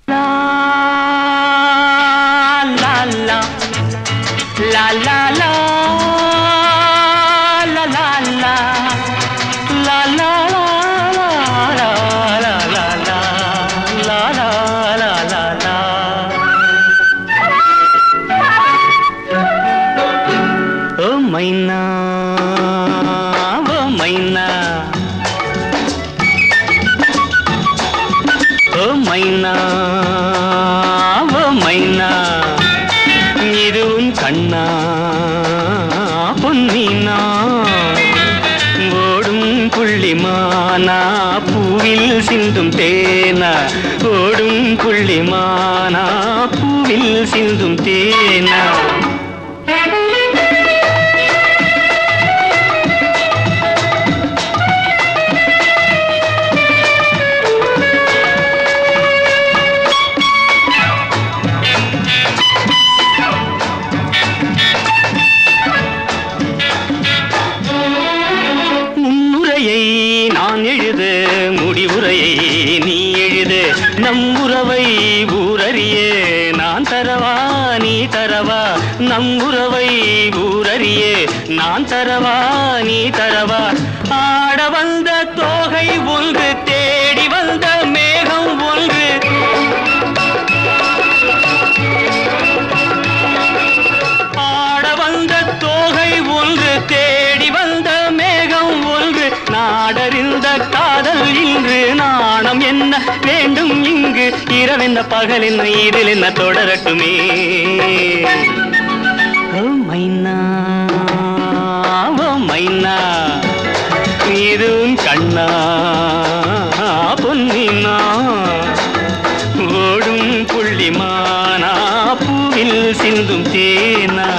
லா லா லா லா லா லா லா லா லா லா லா லா லா லா லா லா லா லா லா ஓ மைனா ஓ மைனா ஓ மைனா ஓ மைனா இது உன் கண்ணா பொன்னினா ஓடும் புள்ளிமானா பூவில் சிந்தும் தேனா ஓடும் புள்ளிமானா பூவில் சிந்தும் தேனா முன்னுரையை நான் எழுது முடிவுரையை நீ எழுது நம் உறவை ஊரறிய நான் தரவா நீ தரவா நம் உறவை ஊரறிய நான் தரவா நீ தரவா ஆட வந்த தோகை ஒன்று தேடி வந்த மேகம் ஒன்று ஆட வந்த தோகை ஒன்று தேடி வந்த மேகம் ஒன்று நாடறிந்த காதல் இன்று நாணம் என்ன வேண்டும் இங்கு இரவென்ன பகல் என்ன இதில் என்ன தொடரட்டுமே ஓ மைனா ஓ மைனா இதுவும் கண்ணா பொன்னினா ஓடும் புள்ளிமானா பூவில் சிந்தும் தேனா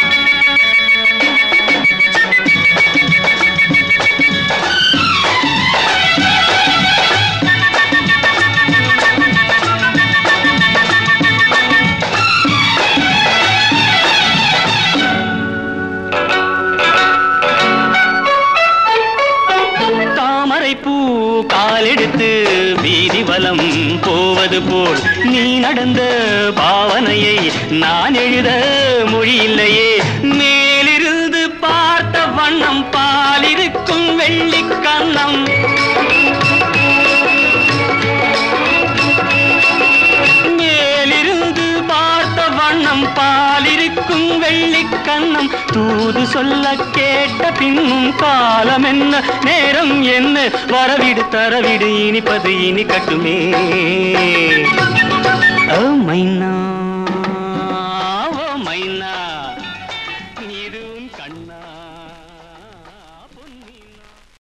தாமரை பூ காலெடுத்து வீதி வலம் போவது போல் நீ நடந்த பாவனையை நான் எழுத மொழி இல்லையே மேலிருந்து பார்த்த வண்ணம் பாலிருக்கும் வெள்ளிக் கண்ணம் மேலிருந்து பார்த்த வண்ணம் பாலிருக்கும் வெள்ளிக் கண்ணம் தூது சொல்ல கேட்ட பின்னும் காலம் என்ன நேரம் என்ன வரவிடு தரவிடு இனிப்பது இனி கட்டுமே ஓ மைனா ஓ மைனா இதுவும் கண்ணா